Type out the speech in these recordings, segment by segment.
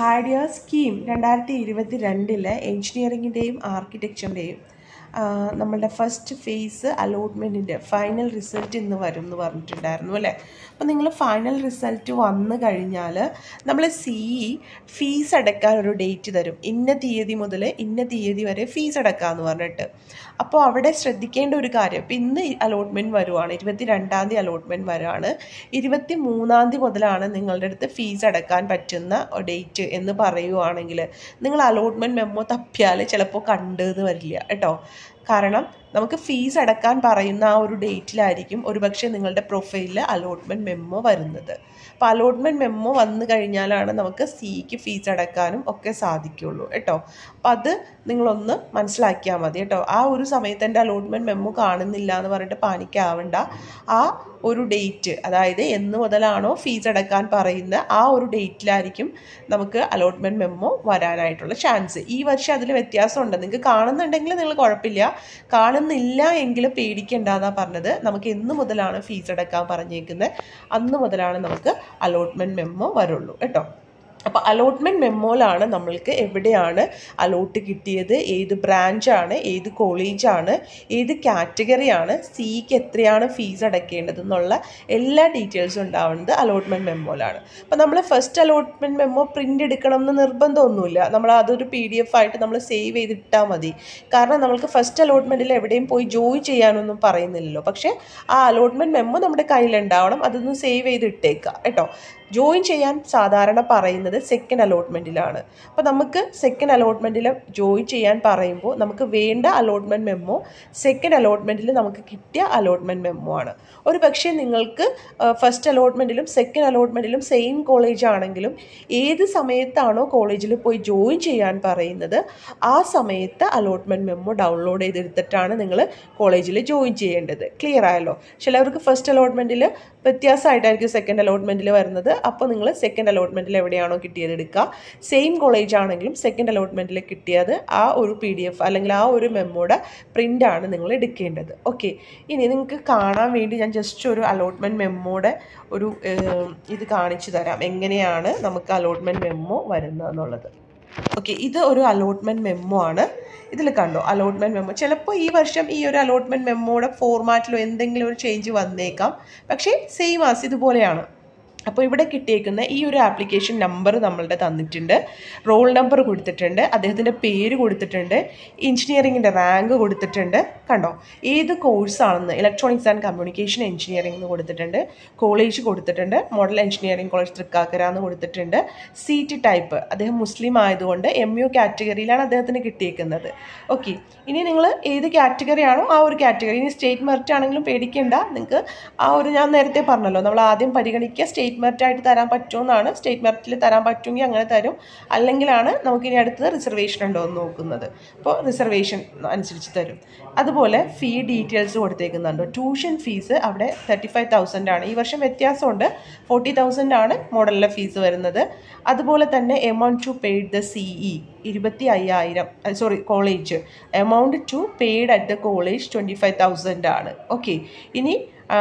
had year scheme രണ്ടായിരത്തി ഇരുപത്തി രണ്ടിലെ എൻജിനീയറിങ്ങിൻ്റെയും ആർക്കിടെക്ചറിൻ്റെയും നമ്മളുടെ ഫസ്റ്റ് ഫേസ് അലോട്ട്മെൻറ്റിൻ്റെ ഫൈനൽ റിസൾട്ട് ഇന്ന് വരും എന്ന് പറഞ്ഞിട്ടുണ്ടായിരുന്നു അല്ലേ അപ്പോൾ നിങ്ങൾ ഫൈനൽ റിസൾട്ട് വന്നു കഴിഞ്ഞാൽ നമ്മൾ സി ഇ ഫീസ് അടയ്ക്കാൻ ഒരു ഡേറ്റ് തരും ഇന്ന തീയതി മുതൽ ഇന്ന തീയതി വരെ ഫീസ് അടക്കാമെന്ന് പറഞ്ഞിട്ട് അപ്പോൾ അവിടെ ശ്രദ്ധിക്കേണ്ട ഒരു കാര്യം ഇപ്പോൾ ഇന്ന് അലോട്ട്മെൻറ്റ് വരുവാണ് ഇരുപത്തി രണ്ടാം തീയതി അലോട്ട്മെൻറ്റ് വരുവാണ് ഇരുപത്തി മൂന്നാം തീയതി മുതലാണ് നിങ്ങളുടെ അടുത്ത് ഫീസ് അടക്കാൻ പറ്റുന്ന ഡേറ്റ് എന്ന് പറയുവാണെങ്കിൽ നിങ്ങൾ അലോട്ട്മെൻറ്റ് മെമ്മോ തപ്പിയാൽ ചിലപ്പോൾ കണ്ടെന്ന് വരില്ല കേട്ടോ കാരണം നമുക്ക് ഫീസ് അടക്കാൻ പറയുന്ന ആ ഒരു ഡേറ്റിലായിരിക്കും ഒരുപക്ഷെ നിങ്ങളുടെ പ്രൊഫൈലിൽ അലോട്ട്മെൻറ്റ് മെമ്മോ വരുന്നത് അപ്പോൾ അലോട്ട്മെൻറ്റ് മെമ്മോ വന്നു കഴിഞ്ഞാലാണ് നമുക്ക് സിക്ക് ഫീസ് അടക്കാനും ഒക്കെ സാധിക്കുള്ളൂ കേട്ടോ അപ്പം അത് നിങ്ങളൊന്ന് മനസ്സിലാക്കിയാൽ മതി കേട്ടോ ആ ഒരു സമയത്ത് എൻ്റെ അലോട്ട്മെൻറ്റ് മെമ്മോ കാണുന്നില്ല എന്ന് പറഞ്ഞിട്ട് പാനിക്കാവണ്ട ആ ഒരു ഡേറ്റ് അതായത് എന്ന് മുതലാണോ ഫീസ് അടക്കാൻ പറയുന്ന ആ ഒരു ഡേറ്റിലായിരിക്കും നമുക്ക് അലോട്ട്മെൻറ്റ് മെമ്മോ വരാനായിട്ടുള്ള ചാൻസ് ഈ വർഷം അതിൽ വ്യത്യാസമുണ്ട് നിങ്ങൾക്ക് കാണുന്നുണ്ടെങ്കിൽ നിങ്ങൾ കുഴപ്പമില്ല കാണുന്നില്ല എങ്കിൽ പേടിക്കണ്ട എന്നാണ് പറഞ്ഞത് നമുക്ക് എന്ന് മുതലാണ് ഫീസ് അടക്കാൻ പറഞ്ഞേക്കുന്നത് അന്ന് മുതലാണ് നമുക്ക് അലോട്ട്മെൻറ്റ് മെമ്മോ വരുള്ളൂ കേട്ടോ അപ്പോൾ അലോട്ട്മെൻറ്റ് മെമ്മോയിലാണ് നമ്മൾക്ക് എവിടെയാണ് അലോട്ട് കിട്ടിയത് ഏത് ബ്രാഞ്ചാണ് ഏത് കോളേജാണ് ഏത് കാറ്റഗറിയാണ് സിക്ക് എത്രയാണ് ഫീസ് അടയ്ക്കേണ്ടത് എന്നുള്ള എല്ലാ ഡീറ്റെയിൽസും ഉണ്ടാവുന്നത് അലോട്ട്മെൻറ്റ് മെമ്മോയിലാണ് അപ്പോൾ നമ്മൾ ഫസ്റ്റ് അലോട്ട്മെൻറ്റ് മെമ്മോ പ്രിൻ്റ് എടുക്കണം എന്ന് നിർബന്ധമൊന്നുമില്ല നമ്മൾ അതൊരു പി ഡി എഫ് ആയിട്ട് നമ്മൾ സേവ് ചെയ്തിട്ടാൽ മതി കാരണം നമ്മൾക്ക് ഫസ്റ്റ് അലോട്ട്മെൻറ്റിൽ എവിടെയും പോയി ജോയിൻ ചെയ്യാനൊന്നും പറയുന്നില്ലല്ലോ പക്ഷേ ആ അലോട്ട്മെൻറ്റ് മെമ്മോ നമ്മുടെ കയ്യിലുണ്ടാവണം അതൊന്ന് സേവ് ചെയ്ത് ഇട്ടേക്കുക കേട്ടോ ജോയിൻ ചെയ്യാൻ സാധാരണ പറയുന്നത് സെക്കൻഡ് അലോട്ട്മെൻറ്റിലാണ് അപ്പോൾ നമുക്ക് സെക്കൻഡ് അലോട്ട്മെൻറ്റിൽ ജോയിൻ ചെയ്യാൻ പറയുമ്പോൾ നമുക്ക് വേണ്ട അലോട്ട്മെൻറ്റ് മെമ്മോ സെക്കൻഡ് അലോട്ട്മെൻറ്റിൽ നമുക്ക് കിട്ടിയ അലോട്ട്മെൻറ്റ് മെമ്മോ ആണ് ഒരു പക്ഷേ നിങ്ങൾക്ക് ഫസ്റ്റ് അലോട്ട്മെൻറ്റിലും സെക്കൻഡ് അലോട്ട്മെൻറ്റിലും സെയിം കോളേജ് ആണെങ്കിലും ഏത് സമയത്താണോ കോളേജിൽ പോയി ജോയിൻ ചെയ്യാൻ പറയുന്നത് ആ സമയത്ത് അലോട്ട്മെൻറ്റ് മെമ്മോ ഡൗൺലോഡ് ചെയ്തെടുത്തിട്ടാണ് നിങ്ങൾ കോളേജിൽ ജോയിൻ ചെയ്യേണ്ടത് ക്ലിയർ ആയല്ലോ ചിലവർക്ക് ഫസ്റ്റ് അലോട്ട്മെൻറ്റിൽ വ്യത്യാസമായിട്ടായിരിക്കും സെക്കൻഡ് അലോട്ട്മെൻറ്റിൽ വരുന്നത് അപ്പോൾ നിങ്ങൾ സെക്കൻഡ് അലോട്ട്മെൻറ്റിൽ എവിടെയാണോ കിട്ടിയത് എടുക്കുക സെയിം കോളേജ് ആണെങ്കിലും സെക്കൻഡ് അലോട്ട്മെൻറ്റിൽ കിട്ടിയത് ആ ഒരു പി ഡി എഫ് അല്ലെങ്കിൽ ആ ഒരു മെമ്മോയുടെ പ്രിൻ്റാണ് നിങ്ങൾ എടുക്കേണ്ടത് ഓക്കെ ഇനി നിങ്ങൾക്ക് കാണാൻ വേണ്ടി ഞാൻ ജസ്റ്റ് ഒരു അലോട്ട്മെൻറ്റ് മെമ്മോയുടെ ഒരു ഇത് കാണിച്ചു തരാം എങ്ങനെയാണ് നമുക്ക് അലോട്ട്മെൻറ്റ് മെമ്മോ വരുന്നത് എന്നുള്ളത് ഓക്കെ ഇത് ഒരു അലോട്ട്മെൻറ്റ് മെമ്മോ ആണ് ഇതിൽ കണ്ടോ അലോട്ട്മെൻറ്റ് മെമ്മോ ചിലപ്പോൾ ഈ വർഷം ഈ ഒരു അലോട്ട്മെൻറ്റ് മെമ്മോയുടെ ഫോർമാറ്റിലോ എന്തെങ്കിലും ഒരു ചേഞ്ച് വന്നേക്കാം പക്ഷേ സെയിം ആസ് ഇതുപോലെയാണ് അപ്പോൾ ഇവിടെ കിട്ടിയേക്കുന്ന ഈ ഒരു ആപ്ലിക്കേഷൻ നമ്പർ നമ്മളുടെ തന്നിട്ടുണ്ട് റോൾ നമ്പർ കൊടുത്തിട്ടുണ്ട് അദ്ദേഹത്തിൻ്റെ പേര് കൊടുത്തിട്ടുണ്ട് എഞ്ചിനീയറിങ്ങിൻ്റെ റാങ്ക് കൊടുത്തിട്ടുണ്ട് കണ്ടോ ഏത് കോഴ്സാണെന്ന് ഇലക്ട്രോണിക്സ് ആൻഡ് കമ്മ്യൂണിക്കേഷൻ എഞ്ചിനീയറിംഗ് എന്ന് കൊടുത്തിട്ടുണ്ട് കോളേജ് കൊടുത്തിട്ടുണ്ട് മോഡൽ എഞ്ചിനീയറിംഗ് കോളേജ് തൃക്കാക്കര എന്ന് കൊടുത്തിട്ടുണ്ട് സീറ്റ് ടൈപ്പ് അദ്ദേഹം മുസ്ലിം ആയതുകൊണ്ട് എം യു കാറ്റഗറിയിലാണ് അദ്ദേഹത്തിന് കിട്ടിയേക്കുന്നത് ഓക്കെ ഇനി നിങ്ങൾ ഏത് കാറ്റഗറിയാണോ ആ ഒരു കാറ്റഗറി ഇനി സ്റ്റേറ്റ് മെറിറ്റ് ആണെങ്കിലും പേടിക്കേണ്ട നിങ്ങൾക്ക് ആ ഒരു ഞാൻ നേരത്തെ പറഞ്ഞല്ലോ നമ്മൾ ആദ്യം പരിഗണിക്കുക സ്റ്റേറ്റ് മെറിറ്റ് ആയിട്ട് തരാൻ പറ്റുമെന്നാണ് സ്റ്റേറ്റ് മെറിറ്റിൽ തരാൻ പറ്റുമെങ്കിൽ അങ്ങനെ തരും അല്ലെങ്കിലാണ് നമുക്ക് ഇനി അടുത്തത് റിസർവേഷൻ ഉണ്ടോ എന്ന് നോക്കുന്നത് അപ്പോൾ റിസർവേഷൻ അനുസരിച്ച് തരും അതുപോലെ ഫീ ഡീറ്റെയിൽസ് കൊടുത്തേക്കുന്നുണ്ട് ട്യൂഷൻ ഫീസ് അവിടെ തേർട്ടി ഫൈവ് തൗസൻഡ് ആണ് ഈ വർഷം വ്യത്യാസമുണ്ട് ഫോർട്ടി തൗസൻഡ് ആണ് മോഡലിലെ ഫീസ് വരുന്നത് അതുപോലെ തന്നെ amount to paid the C E ഇരുപത്തി അയ്യായിരം sorry college amount to paid at the college twenty five thousand ആണ് ഓക്കെ ഇനി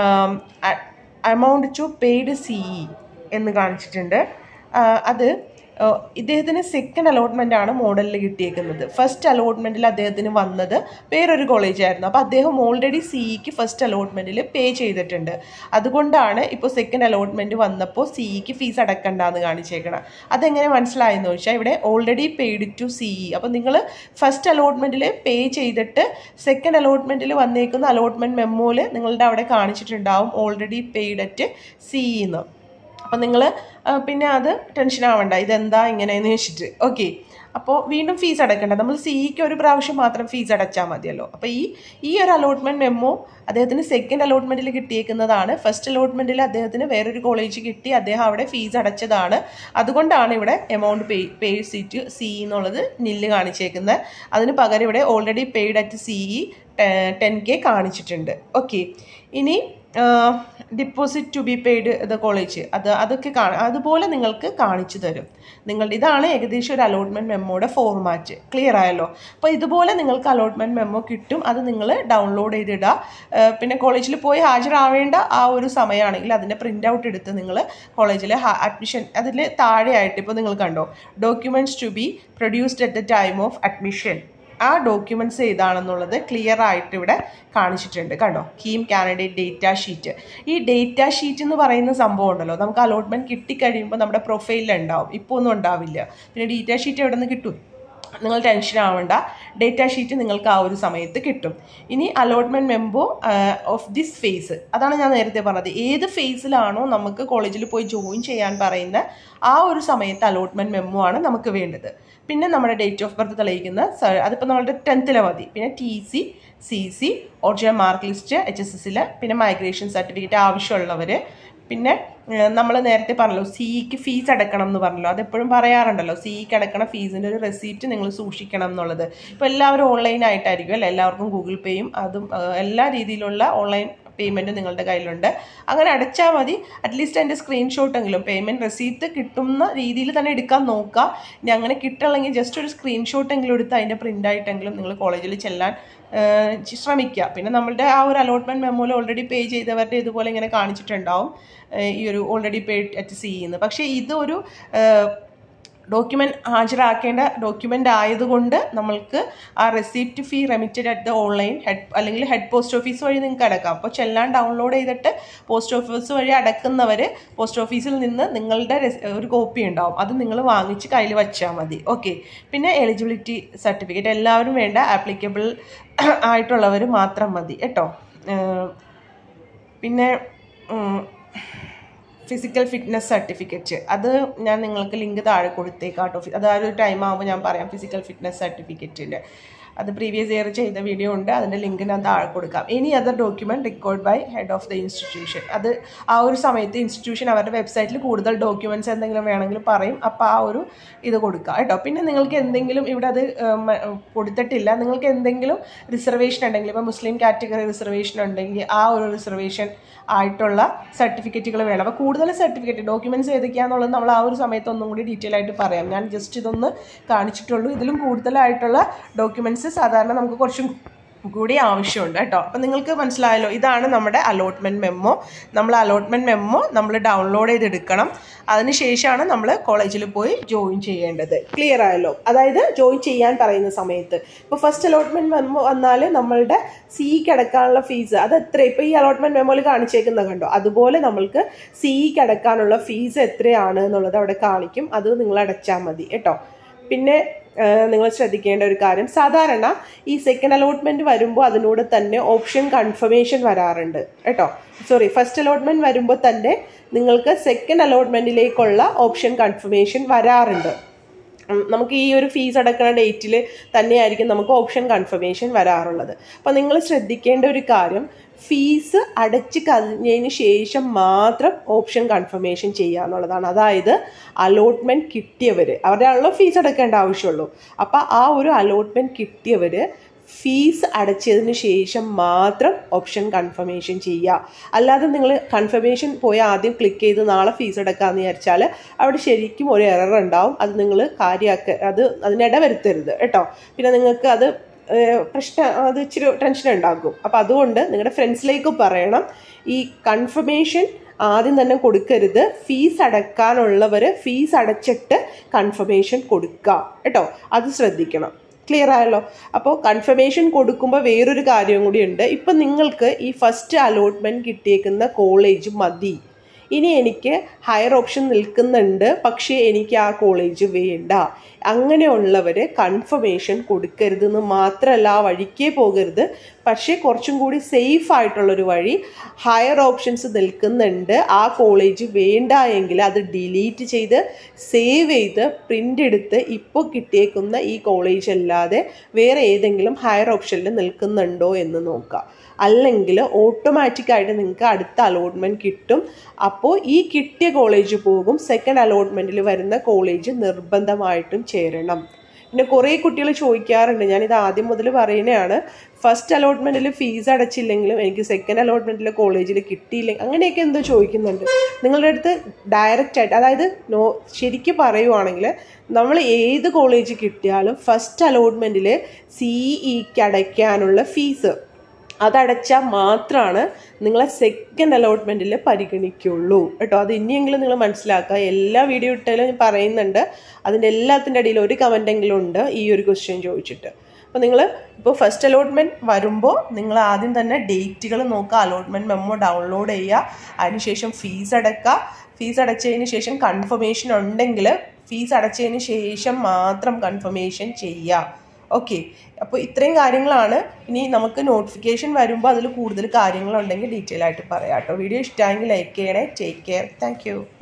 amount to paid C E എന്ന് കാണിച്ചിട്ടുണ്ട് അത് ഇദ്ദേഹത്തിന് സെക്കൻഡ് അലോട്ട്മെൻ്റ് ആണ് മോഡലിൽ കിട്ടിയേക്കുന്നത് ഫസ്റ്റ് അലോട്ട്മെൻറ്റിൽ അദ്ദേഹത്തിന് വന്നത് വേറൊരു കോളേജായിരുന്നു അപ്പോൾ അദ്ദേഹം ഓൾറെഡി സിഇക്ക് ഫസ്റ്റ് അലോട്ട്മെൻറ്റിൽ പേ ചെയ്തിട്ടുണ്ട് അതുകൊണ്ടാണ് ഇപ്പോൾ സെക്കൻഡ് അലോട്ട്മെൻറ്റ് വന്നപ്പോൾ സിഇക്ക് ഫീസ് അടക്കണ്ടെന്ന് കാണിച്ചേക്കണം അതെങ്ങനെ മനസ്സിലായെന്ന് ചോദിച്ചാൽ ഇവിടെ ഓൾറെഡി പെയ്ഡ് ടു സിഇ അപ്പോൾ നിങ്ങൾ ഫസ്റ്റ് അലോട്ട്മെൻറ്റിൽ പേ ചെയ്തിട്ട് സെക്കൻഡ് അലോട്ട്മെൻറ്റിൽ വന്നേക്കുന്ന അലോട്ട്മെൻറ്റ് മെമ്മോയിൽ നിങ്ങളുടെ അവിടെ കാണിച്ചിട്ടുണ്ടാവും ഓൾറെഡി പെയ്ഡ് അറ്റ് സിഇ എന്ന് അപ്പം നിങ്ങൾ പിന്നെ അത് ടെൻഷൻ ആവണ്ട ഇതെന്താ ഇങ്ങനെയെന്ന് വെച്ചിട്ട് ഓക്കെ അപ്പോൾ വീണ്ടും ഫീസ് അടയ്ക്കണ്ട നമ്മൾ സിഇക്ക് ഒരു പ്രാവശ്യം മാത്രം ഫീസ് അടച്ചാൽ മതിയല്ലോ അപ്പോൾ ഈ ഈ ഒരു അലോട്ട്മെൻറ്റ് മെമ്മോ അദ്ദേഹത്തിന് സെക്കൻഡ് അലോട്ട്മെൻറ്റിൽ കിട്ടിയേക്കുന്നതാണ് ഫസ്റ്റ് അലോട്ട്മെൻറ്റിൽ അദ്ദേഹത്തിന് വേറൊരു കോളേജ് കിട്ടി അദ്ദേഹം അവിടെ ഫീസ് അടച്ചതാണ് അതുകൊണ്ടാണ് ഇവിടെ amount pay pay seat C എന്നുള്ളത് നില്ല് കാണിച്ചേക്കുന്നത് അതിന് പകരം ഇവിടെ already paid at CE ten K കാണിച്ചിട്ടുണ്ട് ഓക്കെ ഇനി deposit to be paid the college അത് അതൊക്കെ കാ അതുപോലെ നിങ്ങൾക്ക് കാണിച്ചു തരും നിങ്ങളുടെ ഇതാണ് ഏകദേശം ഒരു അലോട്ട്മെൻറ്റ് മെമ്മോയുടെ ഫോർമാറ്റ് ക്ലിയർ ആയല്ലോ അപ്പോൾ ഇതുപോലെ നിങ്ങൾക്ക് അലോട്ട്മെൻറ്റ് മെമ്മോ കിട്ടും അത് നിങ്ങൾ ഡൗൺലോഡ് ചെയ്തിടുക ആ, പിന്നെ കോളേജിൽ പോയി ഹാജരാവേണ്ട ആ ഒരു സമയമാണെങ്കിൽ അതിൻ്റെ പ്രിൻ്റ് ഔട്ട് എടുത്ത് നിങ്ങൾ കോളേജിൽ അഡ്മിഷൻ അതിൽ താഴെയായിട്ട് ഇപ്പോൾ നിങ്ങൾ കണ്ടോ documents to be produced at the time of admission ആ ഡോക്യുമെൻറ്റ്സ് ഏതാണെന്നുള്ളത് ക്ലിയർ ആയിട്ട് ഇവിടെ കാണിച്ചിട്ടുണ്ട് കണ്ടോ കീം കാൻഡിഡേറ്റ് ഡേറ്റ ഷീറ്റ് ഈ ഡേറ്റ ഷീറ്റ് എന്ന് പറയുന്ന സംഭവം ഉണ്ടല്ലോ നമുക്ക് അലോട്ട്മെൻറ്റ് കിട്ടിക്കഴിയുമ്പോൾ നമ്മുടെ പ്രൊഫൈലിൽ ഉണ്ടാവും ഇപ്പോൾ ഒന്നും ഉണ്ടാവില്ല പിന്നെ ഡേറ്റ ഷീറ്റ് എവിടെ നിന്ന് കിട്ടും നിങ്ങൾ ടെൻഷൻ ആവണ്ട ഡേറ്റ ഷീറ്റ് നിങ്ങൾക്ക് ആ ഒരു സമയത്ത് കിട്ടും ഇനി allotment memo of this phase അതാണ് ഞാൻ നേരത്തെ പറഞ്ഞത് ഏത് ഫേസിലാണോ നമുക്ക് കോളേജിൽ പോയി ജോയിൻ ചെയ്യാൻ പറയുന്ന ആ ഒരു സമയത്ത് അലോട്ട്മെൻറ്റ് മെമ്മോ ആണ് നമുക്ക് വേണ്ടത് പിന്നെ നമ്മുടെ ഡേറ്റ് ഓഫ് ബർത്ത് തെളിയിക്കുന്ന സ- അതിപ്പോൾ നമ്മളുടെ ടെൻത്തിലെ മതി പിന്നെ T C C C original mark list H S എസിൽ പിന്നെ മൈഗ്രേഷൻ സർട്ടിഫിക്കറ്റ് ആവശ്യമുള്ളവർ പിന്നെ നമ്മൾ നേരത്തെ പറഞ്ഞല്ലോ സിഇക്ക് ഫീസ് അടക്കണം എന്ന് പറഞ്ഞല്ലോ അതെപ്പോഴും പറയാറുണ്ടല്ലോ സിഇക്ക് അടക്കണ ഫീസിൻ്റെ ഒരു റെസീപ്റ്റ് നിങ്ങൾ സൂക്ഷിക്കണം എന്നുള്ളത് ഇപ്പോൾ എല്ലാവരും ഓൺലൈൻ ആയിട്ടായിരിക്കും അല്ലേ എല്ലാവർക്കും ഗൂഗിൾ പേയും അതും ആ, എല്ലാ രീതിയിലുള്ള ഓൺലൈൻ പേയ്മെൻറ്റ് നിങ്ങളുടെ കയ്യിലുണ്ട് അങ്ങനെ അടച്ചാൽ മതി അറ്റ്ലീസ്റ്റ് അതിൻ്റെ സ്ക്രീൻഷോട്ടെങ്കിലും പേയ്മെൻറ്റ് റെസീപ്റ്റ് കിട്ടുന്ന രീതിയിൽ തന്നെ എടുക്കാൻ നോക്കുക ഇനി അങ്ങനെ കിട്ടണമെങ്കിൽ ജസ്റ്റ് ഒരു സ്ക്രീൻഷോട്ടെങ്കിലും എടുത്ത് അതിൻ്റെ പ്രിൻ്റ് ആയിട്ടെങ്കിലും നിങ്ങൾ കോളേജിൽ ചെല്ലാൻ ഏഹ്, ചി- ശ്രമിക്കുക പിന്നെ നമ്മളുടെ ആ ഒരു അലോട്ട്മെൻറ്റ് മെമ്മോയിൽ ഓൾറെഡി പേ ചെയ്തവരുടെ ഇതുപോലെ ഇങ്ങനെ കാണിച്ചിട്ടുണ്ടാവും ഏഹ്, ഈ ഒരു ഓൾറെഡി പെയ്ഡ് അറ്റ് സി എന്ന് പക്ഷേ ഇതൊരു ഡോക്യുമെൻ്റ് ഹാജരാക്കേണ്ട ഡോക്യുമെൻ്റ് ആയതുകൊണ്ട് നമ്മൾക്ക് ആ receipt fee remitted at the online head അല്ലെങ്കിൽ ഹെഡ് പോസ്റ്റ് ഓഫീസ് വഴി നിങ്ങൾക്ക് അടക്കാം അപ്പോൾ ചെല്ലാൻ ഡൗൺലോഡ് ചെയ്തിട്ട് പോസ്റ്റ് ഓഫീസ് വഴി അടക്കുന്നവർ പോസ്റ്റ് ഓഫീസിൽ നിന്ന് നിങ്ങളുടെ res- ഒരു കോപ്പി ഉണ്ടാവും അത് നിങ്ങൾ വാങ്ങിച്ച് കയ്യിൽ വെച്ചാൽ മതി ഓക്കെ പിന്നെ എലിജിബിലിറ്റി സർട്ടിഫിക്കറ്റ് എല്ലാവരും വേണ്ട ആപ്ലിക്കബിൾ ആയിട്ടുള്ളവർ മാത്രം മതി കേട്ടോ ഏഹ് പിന്നെ ഫിസിക്കൽ ഫിറ്റ്നസ് സർട്ടിഫിക്കറ്റ് അത് ഞാൻ നിങ്ങൾക്ക് ലിങ്ക് താഴെ കൊടുത്തേക്കാം കേട്ടോ അത് ആ ഒരു ടൈം ആകുമ്പോൾ ഞാൻ പറയാം ഫിസിക്കൽ ഫിറ്റ്നസ് സർട്ടിഫിക്കറ്റിൻ്റെ അത് പ്രീവിയസ് ഇയർ ചെയ്ത വീഡിയോ ഉണ്ട് അതിൻ്റെ ലിങ്ക് ഞാൻ താഴെ കൊടുക്കാം any other document record by head of the institution അത് ആ ഒരു സമയത്ത് ഇൻസ്റ്റിറ്റ്യൂഷൻ അവരുടെ വെബ്സൈറ്റിൽ കൂടുതൽ ഡോക്യുമെൻറ്റ്സ് എന്തെങ്കിലും വേണമെങ്കിൽ പറയും അപ്പോൾ ആ ഒരു ഇത് കൊടുക്കുക കേട്ടോ പിന്നെ നിങ്ങൾക്ക് എന്തെങ്കിലും ഇവിടെ അത് ഉം, ഉം, കൊടുത്തിട്ടില്ല നിങ്ങൾക്ക് എന്തെങ്കിലും റിസർവേഷൻ ഉണ്ടെങ്കിൽ ഇപ്പോൾ മുസ്ലിം കാറ്റഗറി റിസർവേഷൻ ഉണ്ടെങ്കിൽ ആ ഒരു റിസർവേഷൻ ആയിട്ടുള്ള സർട്ടിഫിക്കറ്റുകൾ വേണം അപ്പോൾ കൂടുതൽ സർട്ടിഫിക്കറ്റ് ഡോക്യുമെൻറ്റ്സ് ഏതൊക്കെയാണെന്നുള്ളത് നമ്മൾ ആ ഒരു സമയത്ത് ഒന്നും കൂടി ഡീറ്റെയിൽ ആയിട്ട് പറയാം ഞാൻ ജസ്റ്റ് ഇതൊന്ന് കാണിച്ചിട്ടുള്ളൂ ഇതിലും കൂടുതലായിട്ടുള്ള ഡോക്യുമെൻറ്റ്സ് സാധാരണ നമുക്ക് കുറച്ചും കൂടി ആവശ്യമുണ്ട് കേട്ടോ അപ്പം നിങ്ങൾക്ക് മനസ്സിലായല്ലോ ഇതാണ് നമ്മുടെ അലോട്ട്മെൻറ്റ് മെമ്മോ നമ്മൾ അലോട്ട്മെൻറ്റ് മെമ്മോ നമ്മൾ ഡൗൺലോഡ് ചെയ്തെടുക്കണം അതിനുശേഷമാണ് നമ്മൾ കോളേജിൽ പോയി ജോയിൻ ചെയ്യേണ്ടത് ക്ലിയർ ആയല്ലോ അതായത് ജോയിൻ ചെയ്യാൻ പറയുന്ന സമയത്ത് ഇപ്പോൾ ഫസ്റ്റ് അലോട്ട്മെൻറ്റ് മെമ്മോ വന്നാൽ നമ്മളുടെ സിഇക്ക് അടക്കാനുള്ള ഫീസ് അത് എത്ര ഇപ്പോൾ ഈ അലോട്ട്മെൻറ്റ് മെമ്മോയിൽ കാണിച്ചേക്കുന്നത് കണ്ടോ അതുപോലെ നമ്മൾക്ക് സിഇക്ക് അടക്കാനുള്ള ഫീസ് എത്രയാണ് എന്നുള്ളത് അവിടെ കാണിക്കും അത് നിങ്ങൾ അടച്ചാൽ മതി കേട്ടോ പിന്നെ നിങ്ങൾ ശ്രദ്ധിക്കേണ്ട ഒരു കാര്യം സാധാരണ ഈ സെക്കൻഡ് അലോട്ട്മെന്റ് വരുമ്പോൾ അതിനോട് തന്നെ ഓപ്ഷൻ കൺഫർമേഷൻ വരാറുണ്ട് കേട്ടോ സോറി ഫസ്റ്റ് അലോട്ട്മെന്റ് വരുമ്പോൾ തന്നെ നിങ്ങൾക്ക് സെക്കൻഡ് അലോട്ട്മെന്റിലേക്കുള്ള ഓപ്ഷൻ കൺഫർമേഷൻ വരാറുണ്ട് ഉം, നമുക്ക് ഈ ഒരു ഫീസ് അടക്കുന്ന ഡേറ്റിൽ തന്നെയായിരിക്കും നമുക്ക് ഓപ്ഷൻ കൺഫർമേഷൻ വരാറുള്ളത് അപ്പോൾ നിങ്ങൾ ശ്രദ്ധിക്കേണ്ട ഒരു കാര്യം ഫീസ് അടച്ച് കഴിഞ്ഞതിന് ശേഷം മാത്രം ഓപ്ഷൻ കൺഫർമേഷൻ ചെയ്യുക എന്നുള്ളതാണ് അതായത് അലോട്ട്മെൻറ്റ് കിട്ടിയവർ അവരാണല്ലോ ഫീസ് അടക്കേണ്ട ആവശ്യമുള്ളൂ അപ്പോൾ ആ ഒരു അലോട്ട്മെൻറ്റ് കിട്ടിയവർ ഫീസ് അടച്ചതിന് ശേഷം മാത്രം ഓപ്ഷൻ കൺഫർമേഷൻ ചെയ്യുക അല്ലാതെ നിങ്ങൾ കൺഫർമേഷൻ പോയി ആദ്യം ക്ലിക്ക് ചെയ്ത് നാളെ ഫീസ് അടക്കാമെന്ന് വിചാരിച്ചാൽ അവിടെ ശരിക്കും ഒരു എറർ ഉണ്ടാവും അത് നിങ്ങൾ കാര്യമാക്ക അത് അതിനിട വരുത്തരുത് കേട്ടോ പിന്നെ നിങ്ങൾക്ക് അത് ഏഹ്, പ്രശ്നം അത് ഇച്ചിരി ടെൻഷൻ ഉണ്ടാക്കും അപ്പോൾ അതുകൊണ്ട് നിങ്ങളുടെ ഫ്രണ്ട്സിലേക്ക് പറയണം ഈ കൺഫർമേഷൻ ആദ്യം തന്നെ കൊടുക്കരുത് ഫീസ് അടക്കാനുള്ളവർ ഫീസ് അടച്ചിട്ട് കൺഫർമേഷൻ കൊടുക്കുക കേട്ടോ അത് ശ്രദ്ധിക്കണം ക്ലിയർ ആയല്ലോ അപ്പോൾ കൺഫർമേഷൻ കൊടുക്കുമ്പോൾ വേറൊരു കാര്യം കൂടിയുണ്ട് ഇപ്പം നിങ്ങൾക്ക് ഈ ഫസ്റ്റ് അലോട്ട്മെൻറ്റ് കിട്ടിയേക്കുന്ന കോളേജ് മതി ഇനി എനിക്ക് ഹയർ ഓപ്ഷൻ നിൽക്കുന്നുണ്ട് പക്ഷേ എനിക്ക് ആ കോളേജ് വേണ്ട അങ്ങനെയുള്ളവർ കൺഫർമേഷൻ കൊടുക്കരുതെന്ന് മാത്രമല്ല ആ വഴിക്കേ പോകരുത് പക്ഷേ കുറച്ചും കൂടി സേഫ് ആയിട്ടുള്ളൊരു വഴി ഹയർ ഓപ്ഷൻസ് നിൽക്കുന്നുണ്ട് ആ കോളേജ് വേണ്ട എങ്കിൽ അത് ഡിലീറ്റ് ചെയ്ത് സേവ് ചെയ്ത് പ്രിൻ്റ് എടുത്ത് ഇപ്പോൾ കിട്ടിയേക്കുന്ന ഈ കോളേജ് അല്ലാതെ വേറെ ഏതെങ്കിലും ഹയർ ഓപ്ഷനിൽ നിൽക്കുന്നുണ്ടോ എന്ന് നോക്കുക അല്ലെങ്കിൽ ഓട്ടോമാറ്റിക്കായിട്ട് നിങ്ങൾക്ക് അടുത്ത അലോട്ട്മെൻറ്റ് കിട്ടും അപ്പോൾ ഈ കിട്ടിയ കോളേജ് പോകും സെക്കൻഡ് അലോട്ട്മെൻറ്റിൽ വരുന്ന കോളേജ് നിർബന്ധമായിട്ടും ചേരണം പിന്നെ കുറേ കുട്ടികൾ ചോദിക്കാറുണ്ട് ഞാനിത് ആദ്യം മുതൽ പറയുന്നതാണ് ഫസ്റ്റ് അലോട്ട്മെൻറ്റിൽ ഫീസ് അടച്ചില്ലെങ്കിലും എനിക്ക് സെക്കൻഡ് അലോട്ട്മെൻറ്റിൽ കോളേജിൽ കിട്ടിയില്ലെങ്കിൽ അങ്ങനെയൊക്കെ എന്തോ ചോദിക്കുന്നുണ്ട് നിങ്ങളുടെ അടുത്ത് ഡയറക്റ്റ് ആയിട്ട് അതായത് നോ ശരിക്കും പറയുവാണെങ്കിൽ നമ്മൾ ഏത് കോളേജ് കിട്ടിയാലും ഫസ്റ്റ് അലോട്ട്മെൻറ്റിൽ സി ഇക്ക് അടയ്ക്കാനുള്ള ഫീസ് അതടച്ചാൽ മാത്രമാണ് നിങ്ങളെ സെക്കൻഡ് അലോട്ട്മെൻറ്റിൽ പരിഗണിക്കുള്ളൂ കേട്ടോ അത് ഇനിയെങ്കിലും നിങ്ങൾ മനസ്സിലാക്കുക എല്ലാ വീഡിയോ ഇട്ടാലും ഞാൻ പറയുന്നുണ്ട് അതിൻ്റെ എല്ലാത്തിൻ്റെ ഇടയിൽ ഒരു കമൻറ്റെങ്കിലും ഉണ്ട് ഈ ഒരു ക്വസ്റ്റ്യൻ ചോദിച്ചിട്ട് അപ്പോൾ നിങ്ങൾ ഇപ്പോൾ ഫസ്റ്റ് അലോട്ട്മെൻറ്റ് വരുമ്പോൾ നിങ്ങൾ ആദ്യം തന്നെ ഡേറ്റുകൾ നോക്കുക അലോട്ട്മെൻറ്റ് മെമ്മോ ഡൗൺലോഡ് ചെയ്യുക അതിനുശേഷം ഫീസ് അടയ്ക്കുക ഫീസ് അടച്ചതിന് ശേഷം കൺഫർമേഷൻ ഉണ്ടെങ്കിൽ ഫീസ് അടച്ചതിന് ശേഷം മാത്രം കൺഫർമേഷൻ ചെയ്യുക ഓക്കെ അപ്പോൾ ഇത്രയും കാര്യങ്ങളാണ് ഇനി നമുക്ക് നോട്ടിഫിക്കേഷൻ വരുമ്പോൾ അതിൽ കൂടുതൽ കാര്യങ്ങളുണ്ടെങ്കിൽ ഡീറ്റെയിൽ ആയിട്ട് പറയാം കേട്ടോ വീഡിയോ ഇഷ്ടമായെങ്കിൽ ലൈക്ക് ചെയ്യണേ ടേക്ക് കെയർ താങ്ക്